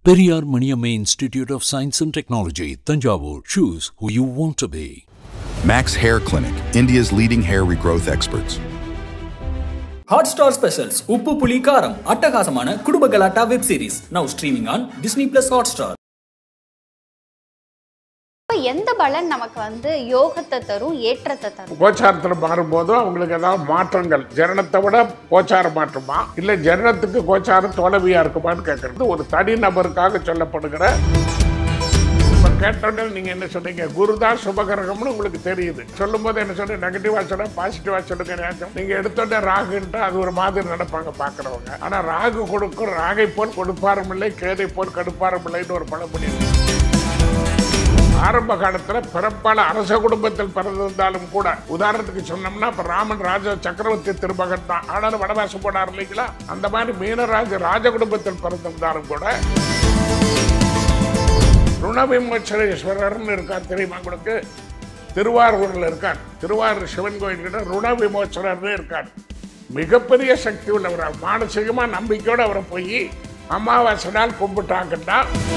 Periyar Maniamma Institute of Science and Technology, Tanjavur. Choose who you want to be. Max Hair Clinic, India's leading hair regrowth experts. Hotstar specials Uppu Puli Karam அட்டகாசமான குடும்ப கலாட்டா web series now streaming on Disney plus Hotstar அப்ப எந்த பலன் நமக்கு வந்து யோகத்தை தரும் ஏற்றத்தை தரும் கோச்சாரத்தில் மாறும்போதும் அவங்களுக்கு ஏதாவது மாற்றங்கள் ஜனனத்தை விட கோச்சாரம் மாற்றுமா இல்லை ஜனனத்துக்கு கோச்சாரம் தோல்வியா இருக்குமான்னு கேட்கறது ஒரு தனி நபருக்காக சொல்லப்படுகிற இப்போ கேட்டோன்னே நீங்கள் என்ன சொன்னீங்க குரு தான் சுபகிரகம்னு உங்களுக்கு தெரியுது சொல்லும்போது என்ன சொன்ன நெகட்டிவாக சொன்ன பாசிட்டிவாக சொல்லுங்க ஏதாச்சும் நீங்கள் எடுத்தோடனே ராகுன்ட்டு அது ஒரு மாதிரி நடப்பாங்க பார்க்குறவங்க ஆனால் ராகு கொடுக்கும் ராகை போல் கொடுப்பாரும் இல்லை கேதை போல் கடுப்பாரும் இல்லைன்னு ஒரு பழமொழி இருக்கு ஆரம்ப காலத்துல பிறப்பால அரச குடும்பத்தில் பிறந்திருந்தாலும் கூட உதாரணத்துக்கு சொன்னோம்னா இப்ப ராமன் ராஜ சக்கரவர்த்தி திருமகன் தான் ஆனாலும் வனவாசம் போனார் இல்லைங்களா அந்த மாதிரி மீனராஜ ராஜ குடும்பத்தில் பிறந்திருந்தாலும் கூட ருணவிமோச்சரேஸ்வரர்னு இருக்கார் தெரியுமா உங்களுக்கு திருவாரூரில் இருக்கார் திருவாரூர் சிவன் கோயில்கிட்ட ருண விமோச்சரர்னு இருக்கார் மிகப்பெரிய சக்தி உள்ளவர் அவர் மானசீகமா நம்பிக்கையோடு அவரை போய் அமாவாசை நாள் கும்பிட்டாங்கன்னா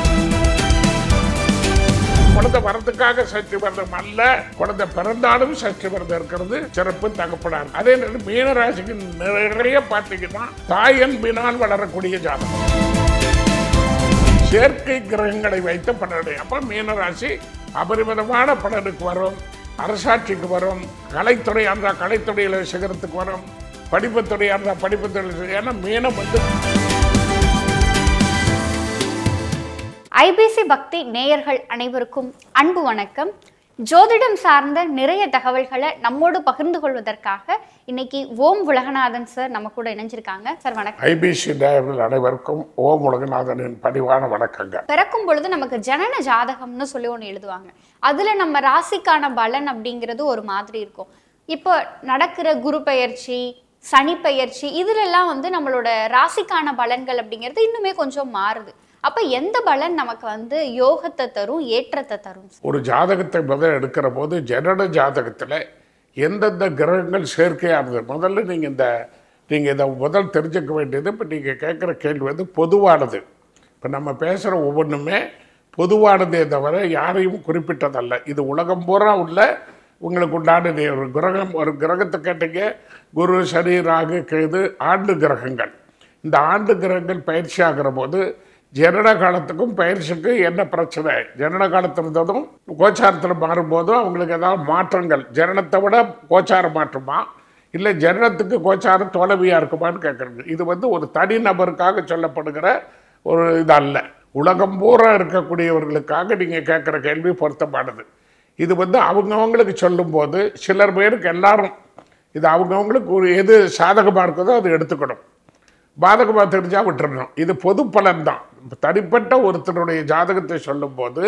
குழந்தை வரதுக்காக சஷ்டி விரதம் அல்ல குழந்தை பிறந்தாலும் சஷ்டி விரதம் இருக்கிறது சிறப்பு தகப்படாது அதே நேரம் மீனராசிக்கு நிறைய பார்த்தீங்கன்னா தாயன்பினால் வளரக்கூடிய ஜாதகம் செயற்கை கிரகங்களை வைத்த பலனை அப்ப மீனராசி அபரிமிதமான பலனுக்கு வரும் அரசாட்சிக்கு வரும் கலைத்துறையாக இருந்தால் கலைத்துறையில் சிகரத்துக்கு வரும் படிப்புத்துறையாக இருந்தால் படிப்புத்துறை ஏன்னா மீனம் வந்து ஐபிசி பக்தி நேயர்கள் அனைவருக்கும் அன்பு வணக்கம் ஜோதிடம் சார்ந்த நிறைய தகவல்களை நம்மோடு பகிர்ந்து கொள்வதற்காக இன்னைக்கு ஓம் உலகநாதன் சார் நம்ம கூட இணைஞ்சிருக்காங்க சார் வணக்கம் ஐபிசி நேயர்கள் அனைவருக்கும் ஓம் உலகநாதனின் பணிவான வணக்கங்க பிறக்கும் பொழுது நமக்கு ஜனன ஜாதகம்னு சொல்லி ஒன்று எழுதுவாங்க அதுல நம்ம ராசிக்கான பலன் அப்படிங்கிறது ஒரு மாதிரி இருக்கும் இப்போ நடக்கிற குரு பெயர்ச்சி சனி பெயர்ச்சி இதுலெல்லாம் வந்து நம்மளோட ராசிக்கான பலன்கள் அப்படிங்கிறது இன்னுமே கொஞ்சம் மாறுது அப்ப எந்த பலன் நமக்கு வந்து யோகத்தை தரும் ஏற்றத்தை தரும் ஒரு ஜாதகத்தை முதல் எடுக்கிற போது ஜனன ஜாதகத்தில் எந்தெந்த கிரகங்கள் சேர்க்கையானது முதல்ல நீங்கள் இந்த நீங்கள் இதை முதல் தெரிஞ்சுக்க வேண்டியது இப்போ நீங்கள் கேட்குற கேள்வி வந்து பொதுவானது இப்போ நம்ம பேசுகிற ஒவ்வொன்றுமே பொதுவானதே தவிர யாரையும் குறிப்பிட்டதல்ல இது உலகம் பூரா உள்ள உங்களுக்கு உண்டானது ஒரு கிரகம் ஒரு கிரகத்தை கேட்டீங்க குரு சனி ராகு கேது ஆண்டு கிரகங்கள் இந்த ஆண்டு கிரகங்கள் பயிற்சி ஆகிற போது ஜனன காலத்துக்கும் பயிற்சிக்கும் என்ன பிரச்சனை ஜனன காலத்தில் இருந்ததும் கோச்சாரத்தில் மாறும்போதும் அவங்களுக்கு ஏதாவது மாற்றங்கள் ஜனனத்தை விட கோச்சாரம் மாற்றுமா இல்லை ஜனனத்துக்கு கோச்சாரம் தோல்வியாக இருக்குமான்னு கேட்குறது இது வந்து ஒரு தனி நபருக்காக சொல்லப்படுகிற ஒரு இது அல்ல உலகம் பூரா இருக்கக்கூடியவர்களுக்காக நீங்கள் கேட்குற கேள்வி பொருத்தமானது இது வந்து அவங்கவங்களுக்கு சொல்லும்போது சிலர் பேருக்கு எல்லாரும் இது அவங்கவங்களுக்கு ஒரு எது சாதகமாக இருக்குதோ அது எடுத்துக்கணும் பாதகமாக தெரிஞ்சால் விட்டுறணும் இது பொது பலன் தான் தனிப்பட்ட ஒருத்தருடைய ஜாதகத்தை சொல்லும்போது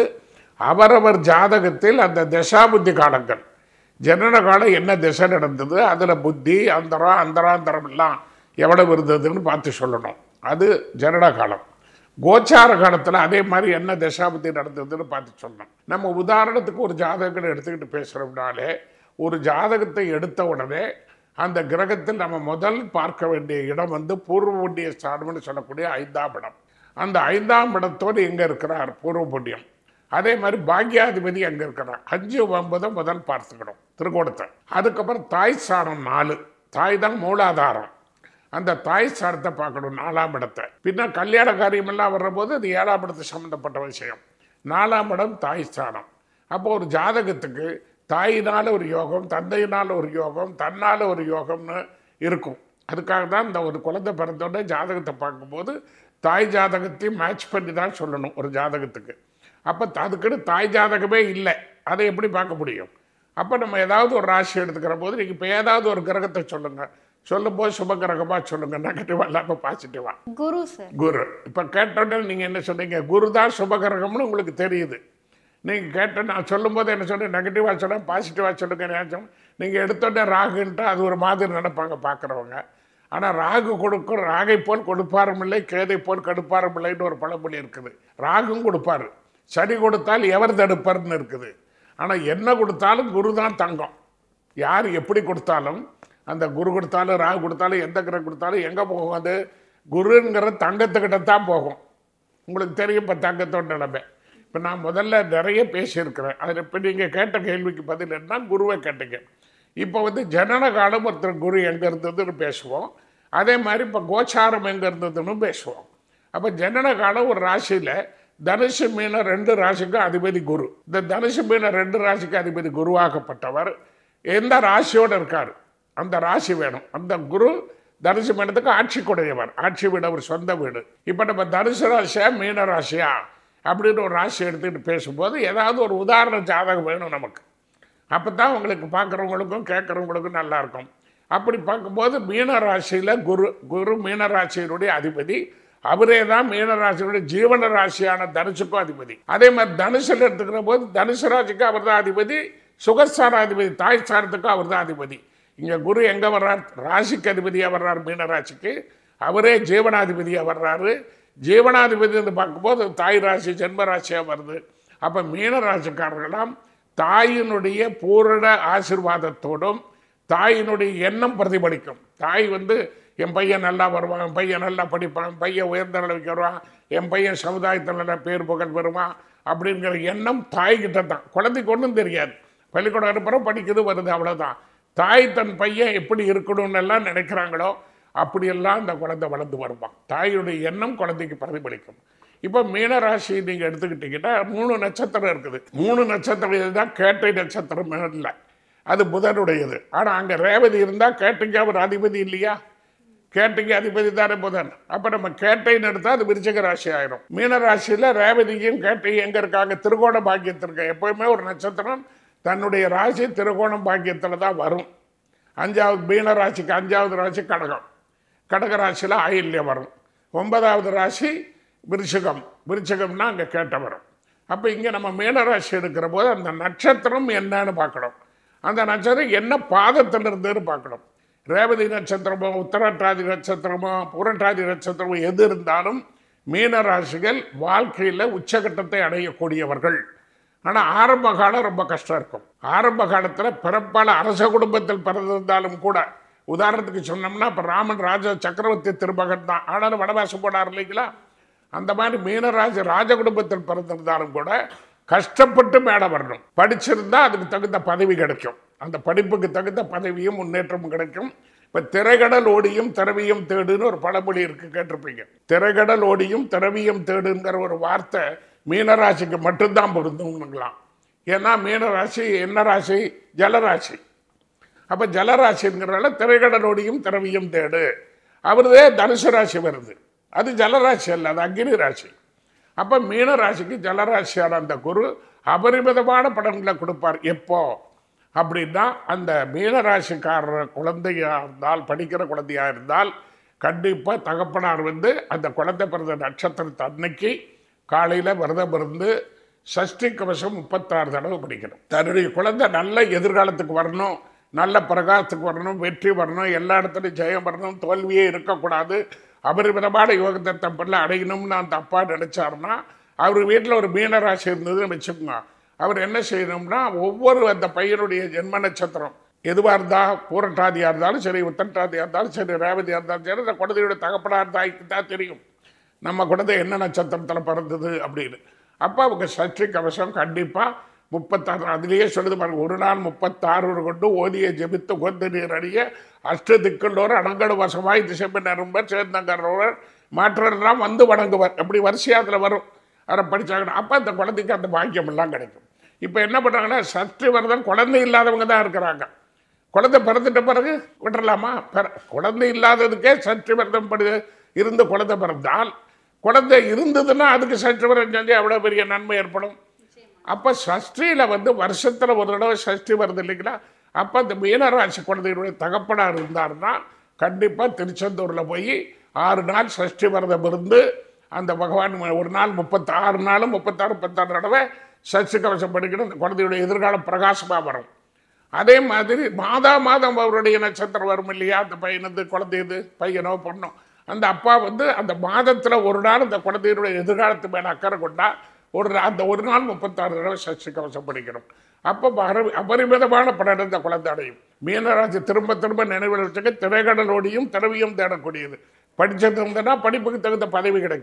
அவரவர் ஜாதகத்தில் அந்த தசாபுத்தி காலங்கள் ஜனன காலம் என்ன திசை நடந்தது அதில் புத்தி அந்தரம் அந்தராந்தரம் எல்லாம் எவ்வளவு இருந்ததுன்னு பார்த்து சொல்லணும் அது ஜனன காலம் கோச்சார காலத்தில் அதே மாதிரி என்ன தசாபுத்தி நடந்ததுன்னு பார்த்து சொல்லணும் நம்ம உதாரணத்துக்கு ஒரு ஜாதகங்களை எடுத்துக்கிட்டு பேசுகிறோம்னாலே ஒரு ஜாதகத்தை எடுத்த உடனே அந்த கிரகத்தில் நம்ம முதல் பார்க்க வேண்டிய இடம் வந்து பூர்வ புண்ணிய ஸ்தானம்னு சொல்லக்கூடிய ஐந்தாம் இடம் அந்த ஐந்தாம் இடத்தோடு எங்கே இருக்கிறார் பூர்வ புண்ணியம் அதே மாதிரி பாக்யாதிபதி அங்கே இருக்கிறார் அஞ்சு ஒன்பதை முதல் பார்த்துக்கணும் திருக்கோணத்தை அதுக்கப்புறம் தாய் ஸ்தானம் நாலு தாய் தான் மூலாதாரம் அந்த தாய் ஸ்தானத்தை பார்க்கணும் நாலாம் இடத்தை பின்ன கல்யாண காரியமெல்லாம் வர்றபோது அது ஏழாம் இடத்து சம்மந்தப்பட்ட விஷயம் நாலாம் இடம் தாய் ஸ்தானம் அப்போ ஒரு ஜாதகத்துக்கு தாயினால் ஒரு யோகம் தந்தையினால் ஒரு யோகம் தன்னால் ஒரு யோகம்னு இருக்கும் அதுக்காக தான் இந்த ஒரு குழந்தை பிறந்தோடனே ஜாதகத்தை பார்க்கும்போது தாய் ஜாதகத்தையும் மேட்ச் பண்ணி தான் சொல்லணும் ஒரு ஜாதகத்துக்கு அப்போ அதுக்குன்னு தாய் ஜாதகமே இல்லை அதை எப்படி பார்க்க முடியும் அப்போ நம்ம ஏதாவது ஒரு ராசி எடுத்துக்கிற போது நீங்கள் இப்போ ஏதாவது ஒரு கிரகத்தை சொல்லுங்கள் சொல்லும்போது சுப கிரகமாக சொல்லுங்கள் நெகட்டிவாக இல்லாமல் பாசிட்டிவாக குரு சார் குரு இப்போ கேட்டோன்னே நீங்கள் என்ன சொன்னீங்க குரு தான் சுபகிரகம்னு உங்களுக்கு தெரியுது நீங்கள் கேட்ட நான் சொல்லும்போது என்ன சொன்னேன் நெகட்டிவாக சொன்னேன் பாசிட்டிவாக சொல்லுங்க ஏதாச்சும் நீங்கள் எடுத்தோடனே ராகுன்ட்டு அது ஒரு மாதிரி நடப்பாங்க பார்க்குறவங்க ஆனால் ராகு கொடுக்கும் ராகை போல் கொடுப்பாரும் இல்லை கேதை போல் கடுப்பாரும் இல்லைன்னு ஒரு பழமொழி இருக்குது ராகும் கொடுப்பாரு சனி கொடுத்தால் எவர் தடுப்பார்னு இருக்குது ஆனால் என்ன கொடுத்தாலும் குரு தான் தங்கம் யார் எப்படி கொடுத்தாலும் அந்த குரு கொடுத்தாலும் ராகு கொடுத்தாலும் எந்த கிரகம் கொடுத்தாலும் எங்கே போகும் அது குருங்கிற தங்கத்துக்கிட்ட தான் போகும் உங்களுக்கு தெரியும் இப்போ தங்கத்தோட நிலைமை இப்போ நான் முதல்ல நிறைய பேசியிருக்கிறேன் அதில் இப்போ நீங்கள் கேட்ட கேள்விக்கு பதில் என்ன குருவை கேட்டீங்க இப்போ வந்து ஜனன காலம் ஒருத்தர் குரு எங்கே இருந்ததுன்னு பேசுவோம் அதே மாதிரி இப்போ கோச்சாரம் எங்கே இருந்ததுன்னு பேசுவோம் அப்போ ஜனன காலம் ஒரு ராசியில் தனுசு மீன ரெண்டு ராசிக்கும் அதிபதி குரு இந்த தனுசு மீன ரெண்டு ராசிக்கு அதிபதி குருவாக்கப்பட்டவர் எந்த ராசியோடு இருக்கார் அந்த ராசி வேணும் அந்த குரு தனுசு மீனத்துக்கு ஆட்சி குடையவர் ஆட்சி வீடு அவர் சொந்த வீடு இப்போ நம்ம தனுசு ராசியா மீன ராசியா அப்படின்னு ஒரு ராசி எடுத்துக்கிட்டு பேசும்போது ஏதாவது ஒரு உதாரண ஜாதகம் வேணும் நமக்கு அப்போ தான் உங்களுக்கு பார்க்குறவங்களுக்கும் கேட்குறவங்களுக்கும் நல்லா இருக்கும் அப்படி பார்க்கும்போது மீன ராசியில் குரு குரு மீன ராசியினுடைய அதிபதி அவரே தான் மீன ராசியினுடைய ஜீவன ராசியான தனுசுக்கும் அதிபதி அதே மாதிரி தனுசில் எடுத்துக்கிற போது தனுசு ராசிக்கு அவர் தான் அதிபதி சுகஸ்தானாதிபதி தாய் சாரத்துக்கும் அவர் தான் அதிபதி இங்கே குரு எங்கே வர்றார் ராசிக்கு அதிபதியாக வர்றார் மீன ராசிக்கு அவரே ஜீவனாதிபதியாக வர்றாரு ஜீவனாதிபதி என்று பார்க்கும்போது தாய் ராசி ஜென்ம ராசியாக வருது அப்போ மீன ராசிக்காரர்களாம் தாயினுடைய பூரண ஆசிர்வாதத்தோடும் தாயினுடைய எண்ணம் பிரதிபலிக்கும் தாய் வந்து என் பையன் நல்லா வருவான் என் பையன் நல்லா படிப்பான் என் பையன் உயர்ந்த நிலைக்கு வருவான் என் பையன் சமுதாயத்தில் நல்லா பேர் புகழ் பெறுவான் அப்படிங்கிற எண்ணம் தாய்கிட்ட தான் குழந்தைக்கு ஒன்றும் தெரியாது பள்ளிக்கூடம் அனுப்புகிறோம் படிக்குது வருது அவ்வளோதான் தாய் தன் பையன் எப்படி இருக்கணும்னு எல்லாம் நினைக்கிறாங்களோ அப்படியெல்லாம் அந்த குழந்தை வளர்ந்து வருவான் தாயுடைய எண்ணம் குழந்தைக்கு பிரதிபலிக்கும் இப்போ மீனராசி நீங்கள் எடுத்துக்கிட்டீங்கன்னா மூணு நட்சத்திரம் இருக்குது மூணு நட்சத்திரம் தான் கேட்டை நட்சத்திரம் இல்லை அது புதனுடையது ஆனால் அங்கே ரேவதி இருந்தால் கேட்டைக்கு அவர் அதிபதி இல்லையா கேட்டைக்கு அதிபதி தானே புதன் அப்போ நம்ம கேட்டைன்னு எடுத்தால் அது விருச்சிக ராசி ஆயிரும் மீன ராசியில் ரேவதியும் கேட்டையும் எங்கே இருக்காங்க திருகோண பாக்கியத்திற்கு எப்போயுமே ஒரு நட்சத்திரம் தன்னுடைய ராசி திருகோணம் பாக்கியத்தில் தான் வரும் அஞ்சாவது மீன ராசிக்கு அஞ்சாவது ராசி கடகம் கடக ராசியில் ஆயில்யம் வரும் ஒன்பதாவது ராசி விருச்சிகம் விருச்சிகம்னா அங்கே கேட்ட வரும் அப்போ இங்கே நம்ம மீனராசி எடுக்கிற போது அந்த நட்சத்திரம் என்னன்னு பார்க்கணும் அந்த நட்சத்திரம் என்ன பாதத்தில் இருந்துன்னு பார்க்கணும் ரேவதி நட்சத்திரமோ உத்தரட்டாதி நட்சத்திரமோ புரட்டாதி நட்சத்திரமோ எது இருந்தாலும் மீனராசிகள் வாழ்க்கையில் உச்சகட்டத்தை அடையக்கூடியவர்கள் ஆனால் ஆரம்ப காலம் ரொம்ப கஷ்டம் இருக்கும் ஆரம்ப காலத்தில் பிறப்பால் அரச குடும்பத்தில் பிறந்திருந்தாலும் கூட உதாரணத்துக்கு சொன்னோம்னா இப்போ ராமன் ராஜ சக்கரவர்த்தி திருமகன் தான் ஆனாலும் வனவாசம் போனார் இல்லைங்களா அந்த மாதிரி மீனராசி ராஜ குடும்பத்தில் பிறந்திருந்தாலும் கூட கஷ்டப்பட்டு மேலே வரணும் படிச்சிருந்தா அதுக்கு தகுந்த பதவி கிடைக்கும் அந்த படிப்புக்கு தகுந்த பதவியும் முன்னேற்றமும் கிடைக்கும் இப்போ திரைகடல் ஓடியும் திரவியும் தேடுன்னு ஒரு பழமொழி இருக்கு கேட்டிருப்பீங்க திரைகடல் ஓடியும் திரவியம் தேடுங்கிற ஒரு வார்த்தை மீனராசிக்கு மட்டும்தான் பொருந்துங்களாம் ஏன்னா மீனராசி என்ன ராசி ஜலராசி அப்போ ஜலராசிங்கிறனால திரைக்கடலோடியும் திரவியும் தேடு அவருதே தனுசு ராசி வருது அது ஜலராசி அல்ல அது அக்னி ராசி அப்போ மீன ராசிக்கு ஜலராசியான அந்த குரு அபரிமிதமான படங்களை கொடுப்பார் எப்போ அப்படின்னா அந்த மீனராசிக்காரர் குழந்தையா இருந்தால் படிக்கிற குழந்தையா இருந்தால் கண்டிப்பாக தகப்பனார் வந்து அந்த குழந்தை பிறந்த நட்சத்திரத்தை அன்னைக்கு காலையில் விரதம் இருந்து சஷ்டி கவசம் முப்பத்தாறு தடவை படிக்கணும் தன்னுடைய குழந்தை நல்ல எதிர்காலத்துக்கு வரணும் நல்ல பிரகாசத்துக்கு வரணும் வெற்றி வரணும் எல்லா இடத்துலையும் ஜெயம் வரணும் தோல்வியே இருக்கக்கூடாது அபரிமிதமான யோகத்தை தப்பில் அடையணும்னு அந்த அப்பா நினைச்சாருன்னா அவர் வீட்டில் ஒரு மீனராசி இருந்ததுன்னு வச்சுக்கோங்க அவர் என்ன செய்யணும்னா ஒவ்வொரு அந்த பையனுடைய ஜென்ம நட்சத்திரம் எதுவாக இருந்தால் பூரட்டாதியாக இருந்தாலும் சரி உத்தரட்டாதியாக இருந்தாலும் சரி ரேவதியாக இருந்தாலும் சரி அந்த குழந்தையோட தகப்பனார் தாய்க்கு தான் தெரியும் நம்ம குழந்தை என்ன நட்சத்திரத்தில் பிறந்தது அப்படின்னு அப்போ அவங்க சஷ்டி கவசம் கண்டிப்பாக முப்பத்தாறு அதுலேயே சொல்லுது பாருங்க ஒரு நாள் முப்பத்தாறு கொண்டு ஓதிய ஜெபித்து கொந்து நீர் அடிய அஷ்ட திக்குள்ளோர் அடங்கடு வசமாய் திசைப்பு நரும்பர் சேர்ந்தங்கரோர் மாற்றெல்லாம் வந்து வணங்குவர் அப்படி வரிசையாக அதில் வரும் அதை படித்தாங்கன்னா அப்போ அந்த குழந்தைக்கு அந்த பாக்கியம் எல்லாம் கிடைக்கும் இப்போ என்ன பண்ணுறாங்கன்னா சஷ்டி விரதம் குழந்தை இல்லாதவங்க தான் இருக்கிறாங்க குழந்தை பிறந்துட்ட பிறகு விட்டுறலாமா பிற குழந்தை இல்லாததுக்கே சஷ்டி விரதம் படி இருந்து குழந்தை பிறந்தால் குழந்தை இருந்ததுன்னா அதுக்கு சஷ்டி விரதம் செஞ்சு அவ்வளோ பெரிய நன்மை ஏற்படும் அப்போ சஷ்டியில் வந்து வருஷத்தில் ஒரு தடவை சஷ்டி வருது இல்லைங்களா அப்போ அந்த மீனராசி குழந்தைகளுடைய தகப்பனார் இருந்தாருன்னா கண்டிப்பாக திருச்செந்தூரில் போய் ஆறு நாள் சஷ்டி விரதம் இருந்து அந்த பகவான் ஒரு நாள் முப்பத்தாறு நாளும் முப்பத்தாறு முப்பத்தாறு தடவை சஷ்டி கவசம் படிக்கணும் அந்த குழந்தையுடைய எதிர்காலம் பிரகாசமாக வரும் அதே மாதிரி மாதா மாதம் அவருடைய நட்சத்திரம் வரும் இல்லையா அந்த பையனது குழந்தையது பையனோ பொண்ணோ அந்த அப்பா வந்து அந்த மாதத்தில் ஒரு நாள் அந்த குழந்தையினுடைய எதிர்காலத்து மேலே அக்கறை கொண்டா ஒரு நா- அந்த ஒரு நாள் முப்பத்தாறு தடவை சஷ்டி கவசம் படிக்கணும் அப்போ அபரி- அபரிமிதமான பலன் இந்த குழந்தை அடையும் மீனராசி திரும்ப திரும்ப நினைவில் வச்சுக்க திரைக்கடலோடியும் திரவியும் தேடக்கூடியது படிச்சது இருந்ததுன்னா படிப்புக்கு தகுந்த பதவி கிடைக்கும்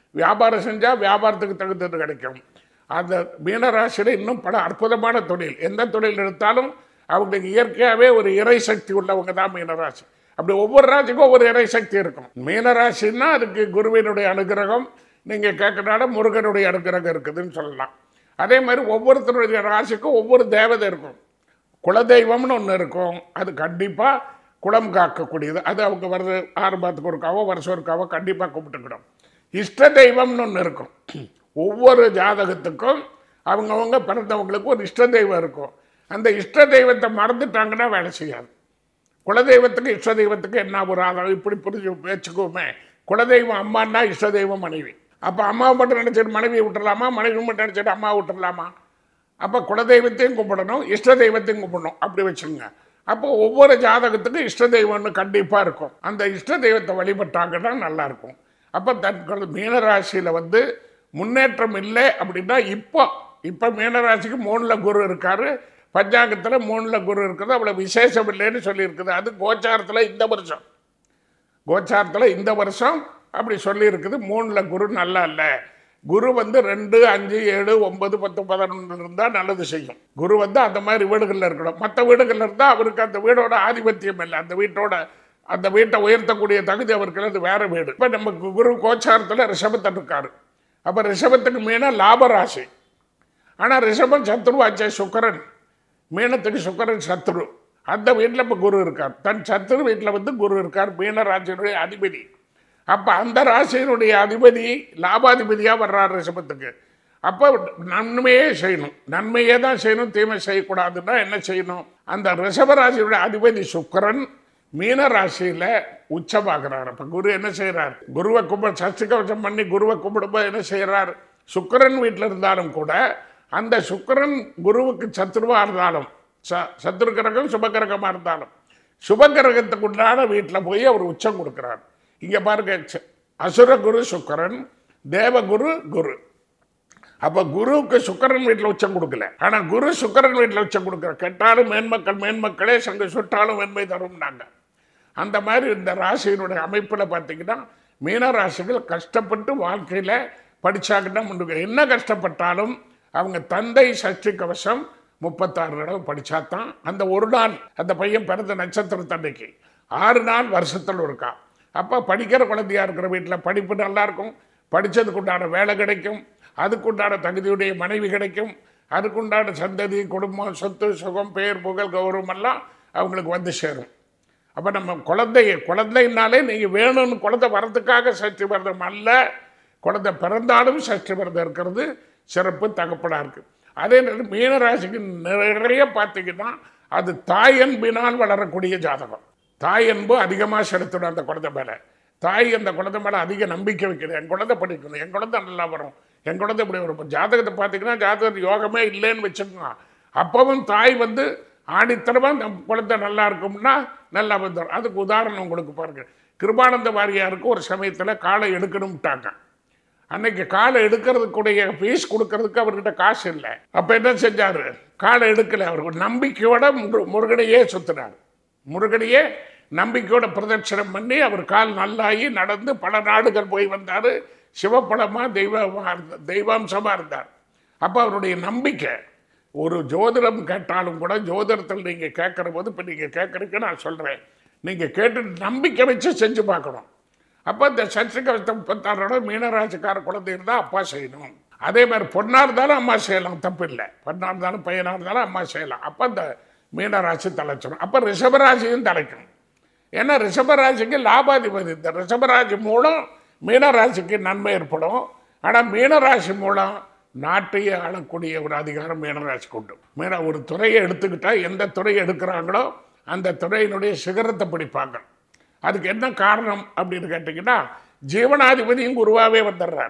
வியாபாரம் செஞ்சால் வியாபாரத்துக்கு தகுந்தது கிடைக்கும் அந்த மீனராசியில் இன்னும் பல அற்புதமான தொழில் எந்த தொழில் எடுத்தாலும் அவங்களுக்கு இயற்கையாகவே ஒரு இறை சக்தி உள்ளவங்க தான் மீனராசி அப்படி ஒவ்வொரு ராசிக்கும் ஒவ்வொரு இறை சக்தி இருக்கும் மீனராசின்னா அதுக்கு குருவினுடைய அனுகிரகம் நீங்கள் கேட்கறனால முருகனுடைய அனுகிரகம் இருக்குதுன்னு சொல்லலாம் அதே மாதிரி ஒவ்வொருத்தருடைய ராசிக்கும் ஒவ்வொரு தேவதை இருக்கும் குலதெய்வம்னு ஒன்று இருக்கும் அது கண்டிப்பாக குலம் காக்கக்கூடியது அது அவங்க வருது ஆறு மாதத்துக்கு ஒருக்காவோ வருஷம் ஒருக்காவோ கண்டிப்பாக கும்பிட்டுக்கணும் இஷ்ட தெய்வம்னு ஒன்று இருக்கும் ஒவ்வொரு ஜாதகத்துக்கும் அவங்கவங்க பிறந்தவங்களுக்கு ஒரு இஷ்ட தெய்வம் இருக்கும் அந்த இஷ்ட தெய்வத்தை மறந்துட்டாங்கன்னா வேலை செய்யாது குலதெய்வத்துக்கு இஷ்ட தெய்வத்துக்கு என்ன ஒரு ஆதரவு இப்படி புரிஞ்சு வச்சுக்கோமே குலதெய்வம் அம்மான்னா இஷ்ட தெய்வம் மனைவி அப்போ அம்மாவை மட்டும் நினச்சிட்டு மனைவியை விட்டுறலாமா மனைவி மட்டும் நினச்சிட்டு அம்மா விட்டுறலாமா அப்போ குலதெய்வத்தையும் கும்பிடணும் இஷ்ட தெய்வத்தையும் கும்பிடணும் அப்படி வச்சுங்க அப்போ ஒவ்வொரு ஜாதகத்துக்கும் இஷ்ட தெய்வம்னு கண்டிப்பாக இருக்கும் அந்த இஷ்ட தெய்வத்தை வழிபட்டாங்கன்னா நல்லா இருக்கும் அப்போ தன் மீனராசியில் வந்து முன்னேற்றம் இல்லை அப்படின்னா இப்போ இப்போ மீனராசிக்கு மூணில் குரு இருக்காரு பஞ்சாங்கத்தில் மூணில் குரு இருக்குது அவ்வளோ விசேஷம் இல்லைன்னு சொல்லியிருக்குது அது கோச்சாரத்தில் இந்த வருஷம் கோச்சாரத்தில் இந்த வருஷம் அப்படி சொல்லியிருக்குது மூணில் குரு நல்லா இல்லை குரு வந்து ரெண்டு அஞ்சு ஏழு ஒன்பது பத்து பதினொன்று இருந்தால் நல்லது செய்யும் குரு வந்து அந்த மாதிரி வீடுகளில் இருக்கணும் மற்ற வீடுகளில் இருந்தால் அவருக்கு அந்த வீடோட ஆதிபத்தியம் இல்லை அந்த வீட்டோட அந்த வீட்டை உயர்த்தக்கூடிய தகுதி அவருக்கு அது வேற வீடு இப்போ நமக்கு குரு கோச்சாரத்தில் ரிஷபத்தில் இருக்காரு அப்போ ரிஷபத்துக்கு மீன லாபராசி ஆனால் ரிஷபம் சத்ருவாச்சே சுக்கரன் மீனத்துக்கு சுக்கரன் சத்ரு அந்த வீட்டில் இப்போ குரு இருக்கார் தன் சத்ரு வீட்டில் வந்து குரு இருக்கார் மீன ராசியினுடைய அதிபதி அப்போ அந்த ராசியினுடைய அதிபதி லாபாதிபதியாக வர்றார் ரிஷபத்துக்கு அப்போ நன்மையே செய்யணும் நன்மையே தான் செய்யணும் தீமை செய்யக்கூடாதுன்னா என்ன செய்யணும் அந்த ரிஷபராசியுடைய அதிபதி சுக்கரன் மீன ராசியில் உச்சமாகிறார் அப்போ குரு என்ன செய்கிறார் குருவை கும்பிட சஷ்டி கவசம் பண்ணி குருவை கும்பிடும்போது என்ன செய்கிறார் சுக்கரன் வீட்டில் இருந்தாலும் கூட அந்த சுக்கரன் குருவுக்கு சத்ருவாக இருந்தாலும் ச சத்ரு கிரகம் சுபகிரகமாக இருந்தாலும் சுபகிரகத்துக்கு உண்டான வீட்டில் போய் அவர் உச்சம் கொடுக்குறார் இங்கே பாருங்க ச- அசுர குரு சுக்கரன் தேவகுரு குரு அப்போ குருவுக்கு சுக்கரன் வீட்டில் உச்சம் கொடுக்கல ஆனால் குரு சுக்கரன் வீட்டில் உச்சம் கொடுக்குற கெட்டாலும் மேன்மக்கள் மேன்மக்களே சங்க சுட்டாலும் வெண்மை தரும்னாங்க அந்த மாதிரி இந்த ராசியினுடைய அமைப்பில் பார்த்தீங்கன்னா மீன ராசிகள் கஷ்டப்பட்டு வாழ்க்கையில் படித்தாங்கன்னா முன்னுக்கு என்ன கஷ்டப்பட்டாலும் அவங்க தந்தை சஷ்டி கவசம் முப்பத்தாறு தடவை படித்தா தான் அந்த ஒரு நாள் அந்த பையன் பிறந்த நட்சத்திரத்தன்னைக்கு ஆறு நாள் வருஷத்தில் இருக்கா அப்போ படிக்கிற குழந்தையா இருக்கிற வீட்டில் படிப்பு நல்லா இருக்கும் படித்ததுக்கு உண்டான வேலை கிடைக்கும் அதுக்குண்டான தகுதியுடைய மனைவி கிடைக்கும் அதுக்குண்டான சந்ததி குடும்பம் சொத்து சுகம் பேர் புகழ் கௌரவம் எல்லாம் அவங்களுக்கு வந்து சேரும் அப்போ நம்ம குழந்தைய குழந்தைனாலே நீங்கள் வேணும்னு குழந்தை வரதுக்காக சஷ்டி விரதம் அல்ல குழந்தை பிறந்தாலும் சஷ்டி விரதம் இருக்கிறது சிறப்பு தகப்படாக இருக்குது அதே நேரம் மீனராசிக்கு நிறைய பார்த்தீங்கன்னா அது தாய் அன்பினால் வளரக்கூடிய ஜாதகம் தாய் அன்பு அதிகமாக செலுத்தணும் அந்த குழந்தை மேலே தாய் அந்த குழந்தை மேலே அதிக நம்பிக்கை வைக்கணும் என் குழந்தை படிக்கணும் என் குழந்தை நல்லா வரும் என் குழந்தை இப்படி வரும் இப்ப ஜாதகத்தை பார்த்தீங்கன்னா ஜாதகத்து யோகமே இல்லைன்னு வச்சுக்கோங்க அப்பவும் தாய் வந்து ஆடித்தனமாக நம் குழந்தை நல்லா இருக்கும்னா நல்லா வந்துடும் அதுக்கு உதாரணம் உங்களுக்கு பாருங்க கிருபானந்த வாரியாருக்கு ஒரு சமயத்தில் காலை எடுக்கணும்ட்டாங்க அன்னைக்கு காலை எடுக்கிறதுக்குடைய ஃபீஸ் கொடுக்கறதுக்கு அவர்கிட்ட காசு இல்லை அப்போ என்ன செஞ்சார் காலை எடுக்கலை அவருக்கு நம்பிக்கையோட முரு- முருகனையே சுற்றினார் முருகனையே நம்பிக்கையோட பிரதட்சணம் பண்ணி அவர் கால் நல்லாகி நடந்து பல நாடுகள் போய் வந்தார் சிவப்படமாக தெய்வமாக இருந்த தெய்வாம்சமாக இருந்தார் அப்போ அவருடைய நம்பிக்கை ஒரு ஜோதிடம் கேட்டாலும் கூட ஜோதிடத்தில் நீங்கள் கேட்குற போது இப்போ நீங்கள் கேட்குறதுக்கு நான் சொல்கிறேன் நீங்கள் கேட்டு நம்பிக்கை வச்சு செஞ்சு பார்க்கணும் அப்போ இந்த சஷ்டி கவசத்தை முப்பத்தாறோட மீனராசிக்கார குழந்தை இருந்தால் அப்பா செய்யணும் அதே மாதிரி பொண்ணாக இருந்தாலும் அம்மா செய்யலாம் தப்பு இல்லை பொண்ணாக இருந்தாலும் பையனாக இருந்தாலும் அம்மா செய்யலாம் அப்போ இந்த மீனராசி தலைச்சிடும் அப்போ ரிஷபராசியும் தலைக்கணும் ஏன்னா ரிஷபராசிக்கு லாபாதிபதி இந்த ரிஷபராசி மூலம் மீனராசிக்கு நன்மை ஏற்படும் ஆனால் மீனராசி மூலம் நாட்டையே ஆளக்கூடிய ஒரு அதிகாரம் மீனராசிக்கு உண்டு மீன ஒரு துறையை எடுத்துக்கிட்டா எந்த துறையை எடுக்கிறாங்களோ அந்த துறையினுடைய சிகரத்தை பிடிப்பாங்க அதுக்கு என்ன காரணம் அப்படின்னு கேட்டிங்கன்னா ஜீவனாதிபதியும் குருவாகவே வந்துடுறாரு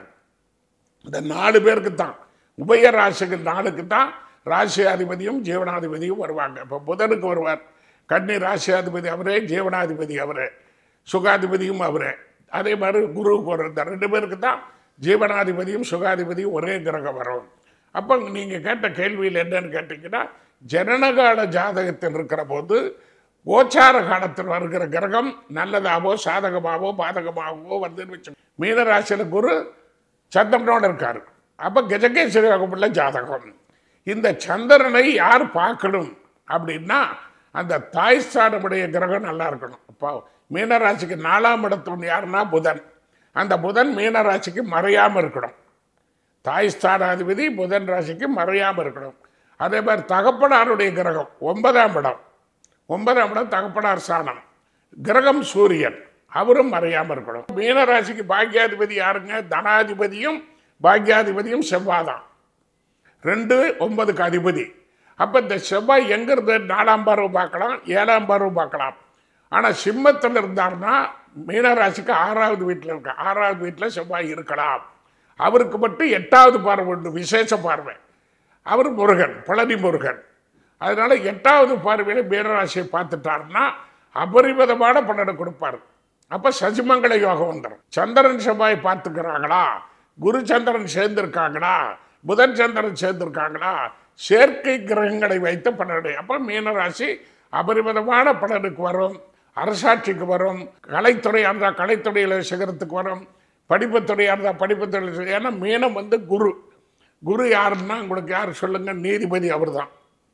இந்த நாலு பேருக்கு தான் உபய ராசிகள் நாளுக்கு தான் ராசியாதிபதியும் ஜீவனாதிபதியும் வருவாங்க இப்போ புதனுக்கு வருவார் கன்னி ராசியாதிபதி அவரே ஜீவனாதிபதி அவரே சுகாதிபதியும் அவரே அதே மாதிரி குருவுக்கு வரும் இந்த ரெண்டு பேருக்கு தான் ஜீவனாதிபதியும் சுகாதிபதியும் ஒரே கிரகம் வரும் அப்போ நீங்கள் கேட்ட கேள்வியில் என்னன்னு கேட்டிங்கன்னா ஜனனகால ஜாதகத்தில் இருக்கிற போது கோச்சார காலத்தில் வருகிற கிரகம் நல்லதாவோ சாதகமாகவோ பாதகமாகவோ வந்துன்னு வச்சு மீனராசியில் குரு சந்திரனோட இருக்காரு அப்போ கஜகேசரி வகுப்புள்ள ஜாதகம் இந்த சந்திரனை யார் பார்க்கணும் அப்படின்னா அந்த தாய் ஸ்தானமுடைய கிரகம் நல்லா இருக்கணும் அப்போ மீனராசிக்கு நாலாம் இடத்தவன் யாருன்னா புதன் அந்த புதன் மீனராசிக்கு மறையாமல் இருக்கணும் தாய் ஸ்தானாதிபதி புதன் ராசிக்கு மறையாமல் இருக்கணும் அதே மாதிரி தகப்பனாருடைய கிரகம் ஒன்பதாம் இடம் ஒன்பதாம் இடம் தகப்பனார் ஸ்தானம் கிரகம் சூரியன் அவரும் மறையாமல் இருக்கணும் மீனராசிக்கு பாக்யாதிபதி யாருங்க தனாதிபதியும் பாக்யாதிபதியும் செவ்வாதான் ரெண்டு ஒன்பதுக்கு அதிபதி அப்போ இந்த செவ்வாய் எங்கிருந்து நாலாம் பார்வை பார்க்கலாம் ஏழாம் பார்வை பார்க்கலாம் ஆனால் சிம்மத்தில் இருந்தார்னா மீனராசிக்கு ஆறாவது வீட்டில் இருக்க ஆறாவது வீட்டில் செவ்வாய் இருக்கலாம் அவருக்கு மட்டும் எட்டாவது பார்வை உண்டு விசேஷ பார்வை அவர் முருகன் பழனி முருகன் அதனால எட்டாவது பார்வையில் மீனராசியை பார்த்துட்டாருன்னா அபரிமிதமான பலனை கொடுப்பார் அப்போ சசிமங்கல யோகம் வந்துடும் சந்திரன் செவ்வாய் பார்த்துக்கிறாங்களா குரு சந்திரன் சேர்ந்திருக்காங்களா புதன் சந்திரன் சேர்ந்திருக்காங்களா செயற்கை கிரகங்களை வைத்து பலனை அப்போ மீனராசி அபரிமிதமான பலனுக்கு வரும் அரசாட்சிக்கு வரும் கலைத்துறையாக இருந்தால் கலைத்துறையில் சிகரத்துக்கு வரும் படிப்புத்துறையாக இருந்தால் படிப்புத்துறையில் ஏன்னா மீனம் வந்து குரு குரு யாருன்னா உங்களுக்கு யார் சொல்லுங்க நீதிபதி அவர்தான்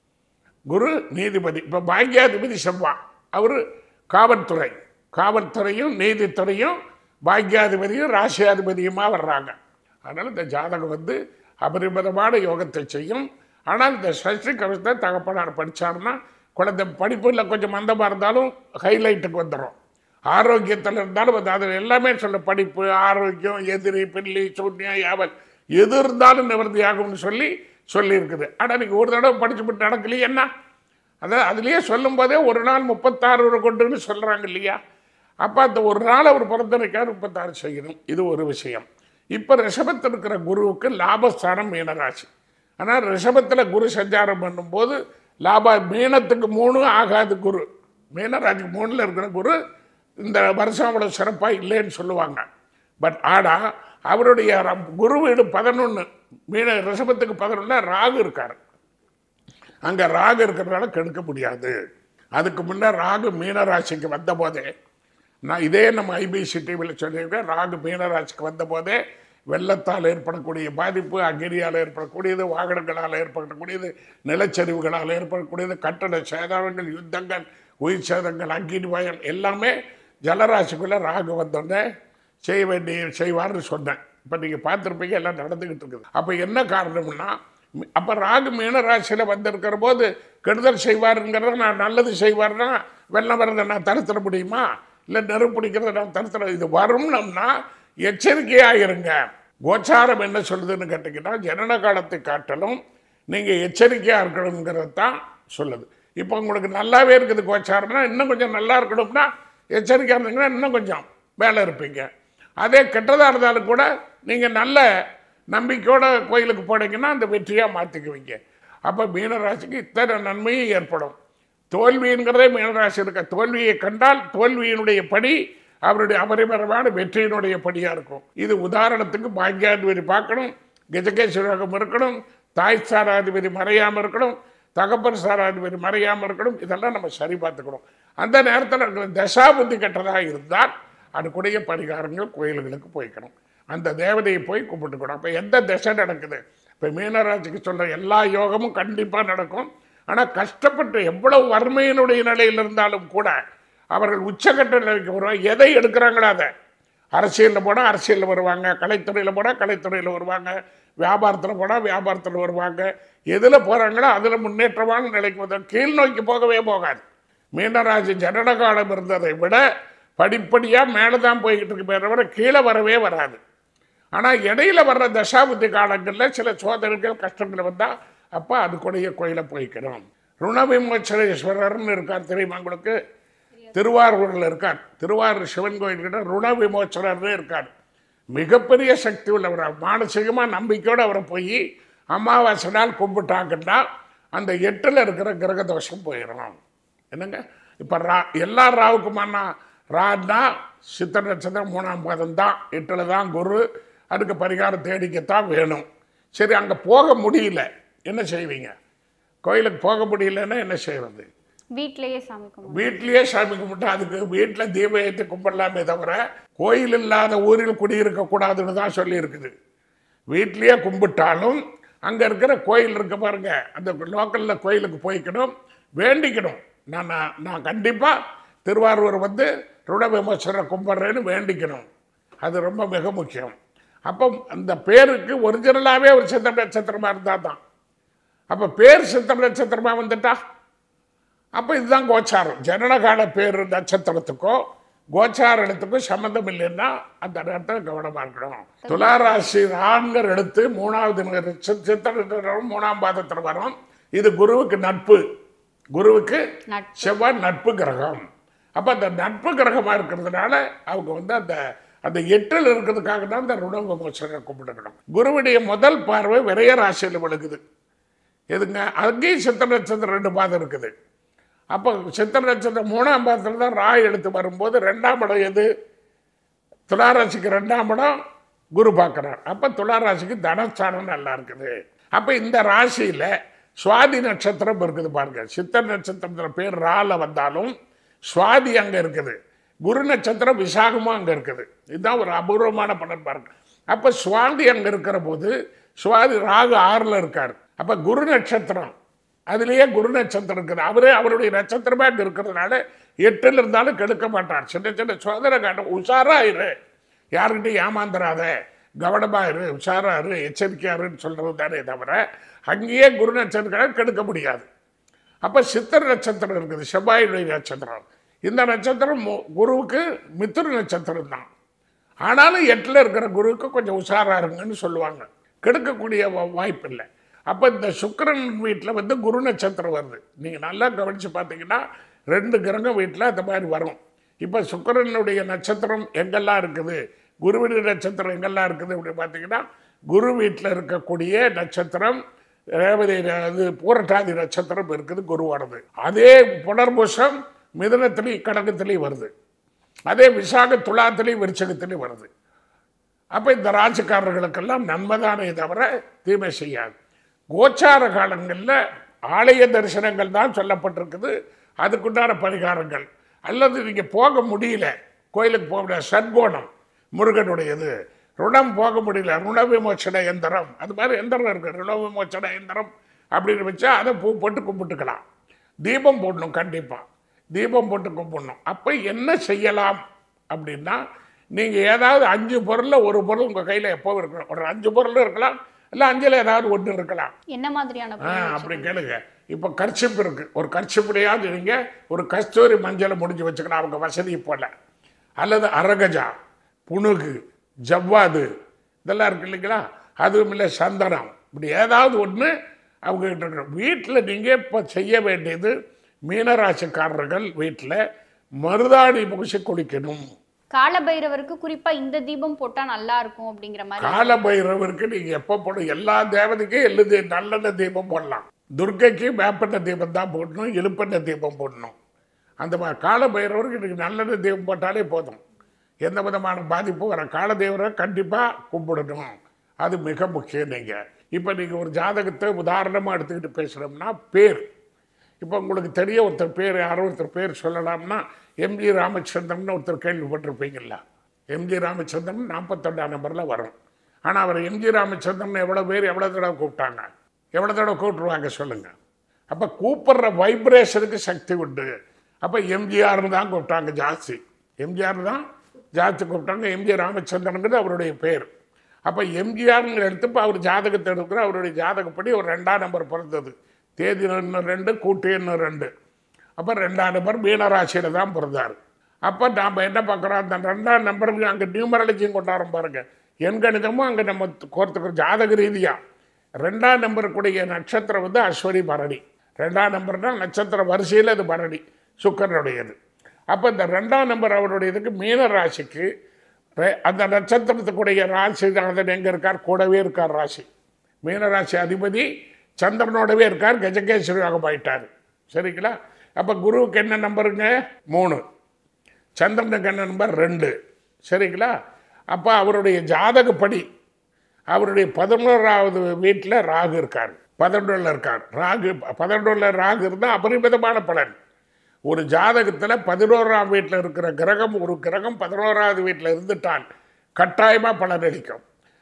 குரு நீதிபதி இப்போ பாக்யாதிபதி செவ்வா அவர் காவல்துறை காவல்துறையும் நீதித்துறையும் பாக்யாதிபதியும் ராசியாதிபதியுமா வர்றாங்க அதனால் இந்த ஜாதகம் வந்து அபரிமிதமான யோகத்தை செய்யும் ஆனால் இந்த சஷ்டி கவசத்தை தகப்பனார் படித்தாருன்னா குழந்தை படிப்பில் கொஞ்சம் மந்தமாக இருந்தாலும் ஹைலைட்டுக்கு வந்துடும் ஆரோக்கியத்தில் இருந்தாலும் வந்து அதில் எல்லாமே சொல்ல படிப்பு ஆரோக்கியம் எதிரி பில்லி சூன்யம் யாவல் எது இருந்தாலும் நிவர்த்தி ஆகும்னு சொல்லி சொல்லியிருக்குது ஆனால் நீங்கள் ஒரு தடவை படிச்சுட்டு நடக்கலையே என்ன அதான் அதுலேயே சொல்லும்போதே ஒரு நாள் முப்பத்தாறு ரூபா கொண்டுன்னு சொல்கிறாங்க இல்லையா அப்போ அந்த ஒரு நாள் அவர் பிறந்திருக்கார் முப்பத்தாறு செய்யணும் இது ஒரு விஷயம் இப்போ ரிஷபத்தில் இருக்கிற குருவுக்கு லாபஸ்தானம் மீனராசி ஆனால் ரிஷபத்தில் குரு சஞ்சாரம் பண்ணும்போது லாப மீனத்துக்கு மூணு ஆகாது குரு மீனராசிக்கு மூணில் இருக்கிற குரு இந்த வருஷம் அவ்வளோ சிறப்பாக இல்லைன்னு சொல்லுவாங்க பட் ஆனால் அவருடைய ர- குரு வீடு பதினொன்று மீன ரிஷபத்துக்கு பதினொன்று ராகு இருக்கார் அங்கே ராகு இருக்கிறதுனால கெடுக்க முடியாது அதுக்கு முன்னே ராகு மீனராசிக்கு வந்த போதே நான் இதே நம்ம ஐபிசி டிவியில் சொல்லியிருக்கேன் ராகு மீனராசிக்கு வந்த போதே வெள்ளத்தால் ஏற்படக்கூடிய பாதிப்பு அகிரியால் ஏற்படக்கூடியது வாகனங்களால் ஏற்படக்கூடியது நிலச்சரிவுகளால் ஏற்படக்கூடியது கட்டட சேதாரங்கள் யுத்தங்கள் உயிர் சேதங்கள் அக்கினி பயம் எல்லாமே ஜலராசிக்குள்ளே ராகு வந்தோடனே செய்ய வேண்டிய செய்வார்னு சொன்னேன் இப்போ நீங்கள் பார்த்துருப்பீங்க எல்லாம் நடந்துக்கிட்டு இருக்குது அப்போ என்ன காரணம்னா அப்போ ராகு மீனராசியில் வந்திருக்கிற போது கெடுதல் செய்வாருங்கிறத நான் நல்லது செய்வார்னா வெள்ளம் வரதை நான் தடுத்துட முடியுமா இல்லை நெருப்பு பிடிக்கிறத நான் தடுத்துட இது வரும்னம்னா எச்சரிக்கையாக இருங்க கோச்சாரம் என்ன சொல்லுதுன்னு கேட்டிங்கன்னா ஜனன காலத்தை காட்டிலும் நீங்கள் எச்சரிக்கையாக இருக்கணுங்கிறது தான் சொல்லுது இப்போ உங்களுக்கு நல்லாவே இருக்குது கோச்சாரம்னா இன்னும் கொஞ்சம் நல்லா இருக்கணும்னா எச்சரிக்கையாக இருந்தீங்கன்னா இன்னும் கொஞ்சம் மேலே இருப்பீங்க அதே கெட்டதாக இருந்தாலும் கூட நீங்கள் நல்ல நம்பிக்கையோட கோயிலுக்கு போனீங்கன்னா அந்த வெற்றியாக மாற்றிக்குவீங்க அப்போ மீனராசிக்கு இத்தனை நன்மையும் ஏற்படும் தோல்விங்கிறதே மீனராசி இருக்க தோல்வியை கண்டால் தோல்வியினுடைய படி அவருடைய அபரிமரமான வெற்றியினுடைய படியாக இருக்கும் இது உதாரணத்துக்கு பாக்யாதிபதி பார்க்கணும் கஜகேஸ்வரகம் இருக்கணும் தாய் சாராதிபதி மறையாமல் இருக்கணும் தகப்பன் சாராதிபதி மறையாமல் இருக்கணும் இதெல்லாம் நம்ம சரி பார்த்துக்கணும் அந்த நேரத்தில் இருக்கிற தசாபுத்தி கெட்டதாக இருந்தால் அதுக்குடைய பரிகாரங்கள் கோயில்களுக்கு போய்க்கணும் அந்த தேவதையை போய் கும்பிட்டுக்கணும் அப்போ எந்த திசை நடக்குது இப்போ மீனராசிக்கு சொல்கிற எல்லா யோகமும் கண்டிப்பாக நடக்கும் ஆனால் கஷ்டப்பட்டு எவ்வளவு வறுமையினுடைய நிலையில் இருந்தாலும் கூட அவர்கள் உச்சக்கட்ட நிலைக்கு வருவாங்க எதை எடுக்கிறாங்களோ அதை அரசியலில் போனால் அரசியலில் வருவாங்க கலைத்துறையில் போனால் கலைத்துறையில் வருவாங்க வியாபாரத்தில் போனால் வியாபாரத்தில் வருவாங்க எதில் போகிறாங்களோ அதில் முன்னேற்றமான நிலைக்கு வந்து கீழ் நோக்கி போகவே போகாது மீனராசி ஜனன காலம் இருந்ததை விட படிப்படியாக மேலே தான் போய்கிட்டு இருக்கு தவிர கீழே வரவே வராது ஆனால் இடையில வர்ற தசாபுத்தி காலங்களில் சில சோதனைகள் கஷ்டங்கள் வந்தால் அப்போ அதுக்குடைய கோயிலை போய்க்கணும் ருணவிமோச்சரேஸ்வரர்னு இருக்கார் தெரியுமா உங்களுக்கு திருவாரூரில் இருக்கார் திருவாரூர் சிவன் கோயில்கிட்ட ருண விமோச்சரர்னு இருக்கார் மிகப்பெரிய சக்தி உள்ளவர் மானசீகமாக நம்பிக்கையோடு அவரை போய் அமாவாசை நாள் கும்பிட்டாங்கன்னா அந்த எட்டில் இருக்கிற கிரக தோஷம் போயிடும் என்னங்க இப்போ ரா எல்லா ராவுக்குமானா ரான்னா சித்த நட்சத்திரம் மூணாம் பாதம் தான் எட்டில் தான் குரு அதுக்கு பரிகாரம் தேடிக்கத்தான் வேணும் சரி அங்கே போக முடியல என்ன செய்வீங்க கோயிலுக்கு போக முடியலன்னா என்ன செய்வது வீட்லயே சாமி கும்பிடுவோம் வீட்லயே சாமி கும்பிட்டு அதுக்கு வீட்டில் தீபம் ஏற்றி கும்பிடலாமே தவிர கோயில் இல்லாத ஊரில் குடியிருக்க கூடாதுன்னு தான் சொல்லி இருக்குது வீட்லேயே கும்பிட்டாலும் அங்கே இருக்கிற கோயில் இருக்க பாருங்க அந்த லோக்கலில் கோயிலுக்கு போய்க்கணும் வேண்டிக்கணும் நான் நான் நான் கண்டிப்பாக திருவாரூர் வந்து ருட விமர்சனம் கும்பிட்றேன்னு வேண்டிக்கணும் அது ரொம்ப மிக முக்கியம் அப்போ அந்த பேருக்கு ஒரிஜினலாகவே ஒரு சித்திர நட்சத்திரமாக இருந்தால் தான் அப்போ பேர் சித்திர நட்சத்திரமாக வந்துட்டா அப்போ இதுதான் கோச்சாரம் ஜனனகால பேர் நட்சத்திரத்துக்கோ கோச்சார எழுத்துக்கும் சம்மந்தம் இல்லைன்னா அந்த நேரத்தில் கவனமாக இருக்கணும் துளாராசி ரான்கர் எழுத்து மூணாவது நிற- சி- சித்திர நட்சத்திரம் மூணாம் பாதத்தில் வரும் இது குருவுக்கு நட்பு குருவுக்கு நட்பு. செவ்வாய் நட்பு கிரகம் அப்போ அந்த நட்பு கிரகமாக இருக்கிறதுனால அவங்க வந்து அந்த அந்த எட்டில் இருக்கிறதுக்காக தான் அந்த ருண விமோசனை கும்பிடணும் குருவுடைய முதல் பார்வை விரைய ராசியில் விழுகுது எதுங்க அங்கேயும் சித்திர நட்சத்திரம் ரெண்டு பாதம் இருக்குது அப்போ சித்திர நட்சத்திரம் மூணாம் பாதத்தில் தான் ராய் எடுத்து வரும்போது ரெண்டாம் இடம் எது துளாராசிக்கு ரெண்டாம் இடம் குரு பார்க்குறார் அப்போ துளாராசிக்கு தனஸ்தானம் நல்லா இருக்குது அப்போ இந்த ராசியில் சுவாதி நட்சத்திரம் இருக்குது பாருங்க சித்திர நட்சத்திரத்தில் பேர் ரால வந்தாலும் சுவாதி அங்கே இருக்குது குரு நட்சத்திரம் விசாகமும் அங்கே இருக்குது இதுதான் ஒரு அபூர்வமான பலன் பாருங்க அப்போ சுவாதி அங்கே இருக்கிற போது சுவாதி ராகு ஆறில் இருக்கார் அப்போ குரு நட்சத்திரம் அதுலேயே குரு நட்சத்திரம் இருக்குது அவரே அவருடைய நட்சத்திரமே அங்கே இருக்கிறதுனால எட்டில் இருந்தாலும் கெடுக்க மாட்டார் சின்ன சின்ன சோதனை காட்டும் உஷாரா இரு யாருக்கிட்டையும் ஏமாந்துடாத கவனமா இரு உஷாரா இரு எச்சரிக்கையா இருன்னு சொல்றது தானே தவிர அங்கேயே குரு நட்சத்திரம் கெடுக்க முடியாது அப்போ சித்திர நட்சத்திரம் இருக்குது செவ்வாயுடைய நட்சத்திரம் இந்த நட்சத்திரம் மு- குருவுக்கு மிதுன நட்சத்திரம் தான் ஆனாலும் எட்டில் இருக்கிற குருவுக்கு கொஞ்சம் உஷாரா இருங்கன்னு சொல்லுவாங்க கெடுக்கக்கூடிய வா- வாய்ப்பு இல்லை அப்போ இந்த சுக்கிரன் வீட்டில் வந்து குரு நட்சத்திரம் வருது நீங்கள் நல்லா கவனித்து பார்த்தீங்கன்னா ரெண்டு கிரகம் வீட்டில் அந்த மாதிரி வரும் இப்போ சுக்கிரனுடைய நட்சத்திரம் எங்கெல்லாம் இருக்குது குருவினுடைய நட்சத்திரம் எங்கெல்லாம் இருக்குது அப்படின்னு பார்த்தீங்கன்னா குரு வீட்டில் இருக்கக்கூடிய நட்சத்திரம் ரேவதி அது பூரட்டாதி நட்சத்திரம் இருக்குது குருவானது அதே புனர்பூசம் மிதுனத்திலையும் கடகத்திலையும் வருது அதே விசாக துலாத்திலையும் விருச்சகத்திலையும் வருது அப்போ இந்த ராசிக்காரர்களுக்கெல்லாம் நன்மைதானே தவிர தீமை செய்யாது கோச்சார காலங்களில் ஆலய தரிசனங்கள் தான் சொல்லப்பட்டிருக்குது அதுக்குண்டான பரிகாரங்கள் அல்லது நீங்கள் போக முடியல கோயிலுக்கு போக முடியாது சத்கோணம் முருகனுடையது ருணம் போக முடியல ருண விமோச்சன எந்திரம் அது மாதிரி எந்திரம் இருக்குது ருண விமோச்சன எந்திரம் அப்படின்னு வச்சா அதை பூ போட்டு கும்பிட்டுக்கலாம் தீபம் போடணும் கண்டிப்பாக தீபம் போட்டு கும்பிடணும் அப்போ என்ன செய்யலாம் அப்படின்னா நீங்கள் ஏதாவது அஞ்சு பொருளில் ஒரு பொருள் உங்கள் கையில் எப்போ இருக்கணும் ஒரு அஞ்சு பொருள் இருக்கலாம் இல்லை அஞ்சில் ஏதாவது ஒன்று இருக்கலாம் என்ன மாதிரியான ஆ பொருள் அப்படி கேளுங்க இப்போ கர்ச்சிப் இருக்கு ஒரு கர்ச்சிப்புடையாவது நீங்கள் ஒரு கஸ்தூரி மஞ்சளை முடிஞ்சு வச்சுக்கலாம் அவங்க வசதி போல அல்லது அரகஜா புணுகு ஜவ்வாது இதெல்லாம் இருக்கு இல்லைங்களா அதுவும் இல்லை சந்தனம் இப்படி ஏதாவது ஒன்று அவங்க கிட்ட இருக்கணும் வீட்டில் நீங்கள் இப்போ செய்ய வேண்டியது மீனராசிக்காரர்கள் வீட்டில் மருதாணி பூசி குளிக்கணும் காலபைரவருக்கு குறிப்பா இந்த தீபம் போட்டா நல்லா இருக்கும் அப்படிங்கிற மாதிரி கால பைரவருக்கு நீங்க எப்போ போடும் எல்லா தேவதைக்கும் எள்ளு நல்லெண்ணெய் தீபம் போடலாம் துர்க்கைக்கு வேப்பெண்ணெய் தீபம் தான் போடணும் இழுப்பெண்ணெய் தீபம் போடணும் அந்த மாதிரி கால பைரவருக்கு இன்னைக்கு நல்லெண்ணெய் தீபம் போட்டாலே போதும் எந்த விதமான பாதிப்பும் வர கால தேவரை கண்டிப்பாக கும்பிடணும் அது மிக முக்கியம் நீங்கள் இப்போ நீங்கள் ஒரு ஜாதகத்தை உதாரணமாக எடுத்துக்கிட்டு பேசுகிறோம்னா பேர் இப்போ உங்களுக்கு தெரிய ஒருத்தர் பேர் யாரோ ஒருத்தர் பேர் சொல்லலாம்னா எம்ஜி ராமச்சந்திரன் ஒருத்தர் கேள்விப்பட்டிருப்பீங்களா எம்ஜி ராமச்சந்திரன் நாற்பத்தொண்டாம் நம்பரில் வரும் ஆனால் அவர் எம்ஜி ராமச்சந்திரன் எவ்வளோ பேர் எவ்வளோ தடவை கூப்பிட்டாங்க எவ்வளோ தடவை கூப்பிட்டுருவாங்க சொல்லுங்கள் அப்போ கூப்பிடுற வைப்ரேஷனுக்கு சக்தி உண்டு அப்போ எம்ஜிஆர் தான் கூப்பிட்டாங்க ஜாஸ்தி எம்ஜிஆர் தான் ஜாஸ்தி கூப்பிட்டாங்க எம்ஜி ராமச்சந்திரனுங்கிறது அவருடைய பேர் அப்போ எம்ஜிஆர்ங்கிற எடுத்து இப்போ அவர் ஜாதகத்தை எடுக்கிற அவருடைய ஜாதகப்படி ஒரு ரெண்டாம் நம்பர் பிறந்தது தேதி இன்னும் ரெண்டு கூட்டு இன்னும் ரெண்டு அப்போ ரெண்டாம் நம்பர் மீனராசியில் தான் பிறந்தார் அப்போ நாம் என்ன பார்க்குறோம் அந்த ரெண்டாம் நம்பருக்கு அங்கே நியூமராலஜியும் கொண்டாடுறோம் பாருங்க எண் கணிதமும் அங்கே நம்ம கோர்த்துக்கிறோம் ஜாதக ரீதியாக ரெண்டாம் நம்பருக்குடைய நட்சத்திரம் வந்து அஸ்வனி பரணி ரெண்டாம் நம்பர்னா நட்சத்திர வரிசையில் அது பரணி சுக்கரனுடையது அப்போ இந்த ரெண்டாம் நம்பர் அவருடையதுக்கு மீன ராசிக்கு ரெ- அந்த நட்சத்திரத்துக்குடைய ராசி அதன் எங்கே இருக்கார் கூடவே இருக்கார் ராசி மீனராசி அதிபதி சந்திரனோடவே இருக்கார் கஜகேஸ்வரி யோகமாயிட்டார் சரிங்களா அப்போ குருவுக்கு என்ன நம்பருங்க மூணு சந்திரனுக்கு என்ன நம்பர் ரெண்டு சரிங்களா அப்போ அவருடைய ஜாதகப்படி அவருடைய பதினோராவது வீட்டில் ராகு இருக்கார் பதினொன்றில் இருக்கார் ராகு பதினொன்றில் ராகு இருந்தால் அபரிமிதமான பலன் ஒரு ஜாதகத்தில் பதினோராம் வீட்டில் இருக்கிற கிரகம் ஒரு கிரகம் பதினோராவது வீட்டில் இருந்துட்டால் கட்டாயமாக பலன் அளிக்கும்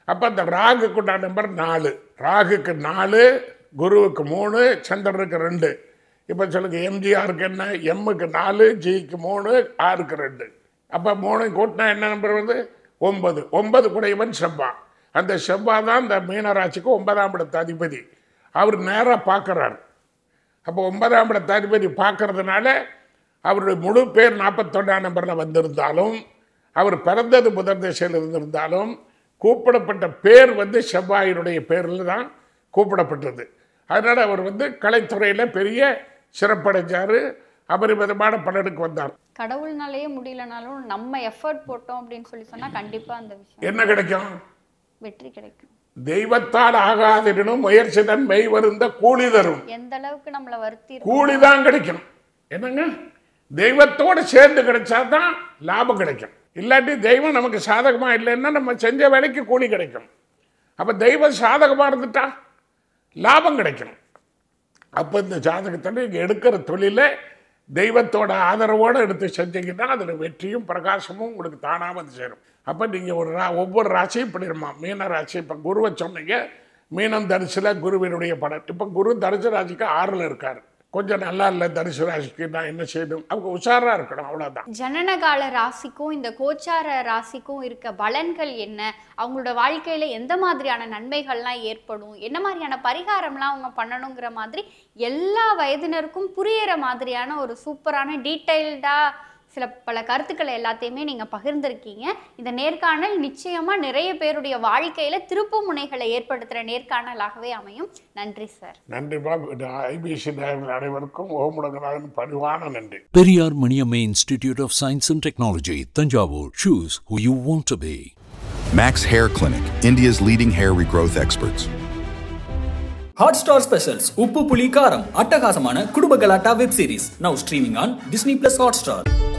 அப்போ அந்த ராகுக்கு உண்டான நம்பர் நாலு ராகுக்கு நாலு குருவுக்கு மூணு சந்திரனுக்கு ரெண்டு இப்போ சொல்லுங்க எம்ஜிஆருக்கு என்ன எம்முக்கு நாலு ஜிக்கு மூணு ஆறுக்கு ரெண்டு அப்போ மூணு கூட்டினா என்ன நம்பர் வந்து ஒன்பது ஒன்பது குடையவன் செவ்வாய் அந்த செவ்வாய் தான் இந்த மீனராசிக்கு ஒன்பதாம் இடத்து அதிபதி அவர் நேராக பார்க்குறாரு அப்போ ஒன்பதாம் இடத்து அதிபதி பார்க்கறதுனால அவருடைய முழு பேர் நாற்பத்தொன்னாம் நம்பரில் வந்திருந்தாலும் அவர் பிறந்தது புதன் திசையில் இருந்திருந்தாலும் கூப்பிடப்பட்ட பேர் வந்து செவ்வாயினுடைய பேரில் தான் கூப்பிடப்பட்டது அதனால் அவர் வந்து கலைத்துறையில் பெரிய சிறப்படைஞ்சார் அபரிமிதமான பலனுக்கு வந்தார் கடவுள்னாலேயே முடியலனாலும் நம்ம எஃபர்ட் போட்டோம் அப்படின்னு சொல்லி சொன்னா கண்டிப்பா அந்த விஷயம் என்ன கிடைக்கும் வெற்றி கிடைக்கும் தெய்வத்தால் ஆகாதினும் முயற்சி தன் மெய் வருந்த கூலி தரும் எந்த அளவுக்கு நம்மள வருத்தி இருக்கோம். கூலி தான் கிடைக்கணும் என்னங்க தெய்வத்தோடு சேர்ந்து கிடைச்சாதான் லாபம் கிடைக்கும் இல்லாட்டி தெய்வம் நமக்கு சாதகமா இல்லைன்னா நம்ம செஞ்ச வேலைக்கு கூலி கிடைக்கும் அப்ப தெய்வம் சாதகமா இருந்துட்டா லாபம் கிடைக்கும் அப்போ இந்த ஜாதகத்தில் நீங்கள் எடுக்கிற தொழிலை தெய்வத்தோட ஆதரவோடு எடுத்து செஞ்சீங்கன்னா அதில் வெற்றியும் பிரகாசமும் உங்களுக்கு தானாக வந்து சேரும் அப்போ நீங்கள் ஒரு ரா ஒவ்வொரு ராசியும் பண்ணிடுமா மீன ராசி இப்போ குருவை சொன்னீங்க மீனம் தரிசில் குருவினுடைய படம் இப்போ குரு தரிசு ராசிக்கு ஆறில் இருக்கார் கொஞ்சம் நல்லா இல்லை தரிசு ராசிக்கு நான் என்ன செய்யணும் அவங்க உஷாராக இருக்கணும் அவ்வளோதான் ஜனனகால ராசிக்கும் இந்த கோச்சார ராசிக்கும் இருக்க பலன்கள் என்ன அவங்களோட வாழ்க்கையில எந்த மாதிரியான நன்மைகள்லாம் ஏற்படும் என்ன மாதிரியான பரிகாரம்லாம் அவங்க பண்ணணுங்கிற மாதிரி எல்லா வயதினருக்கும் புரியிற மாதிரியான ஒரு சூப்பரான டீட்டெயில்டா சில பல கருத்துக்களை எல்லாத்தையுமே நீங்க பகிர்ந்திருக்கீங்க இந்த நேர்காணல் நிச்சயமா நிறைய பேருடைய வாழ்க்கையில திருப்பு முனைகளை ஏற்படுத்துற நேர்காணலாகவே அமையும் நன்றி சார் நன்றிப்பா ஐபிசி நேயர்கள் அனைவருக்கும் ஓமுடங்களாக பணிவான நன்றி Periyar Maniamma Institute of Science and Technology, Tanjavur. Choose who you want to be. Max Hair Clinic, India's leading hair regrowth experts. Hotstar specials Uppu Puli Karam அட்டகாசமான குடும்ப கலாட்டா web series now streaming on Disney plus hot star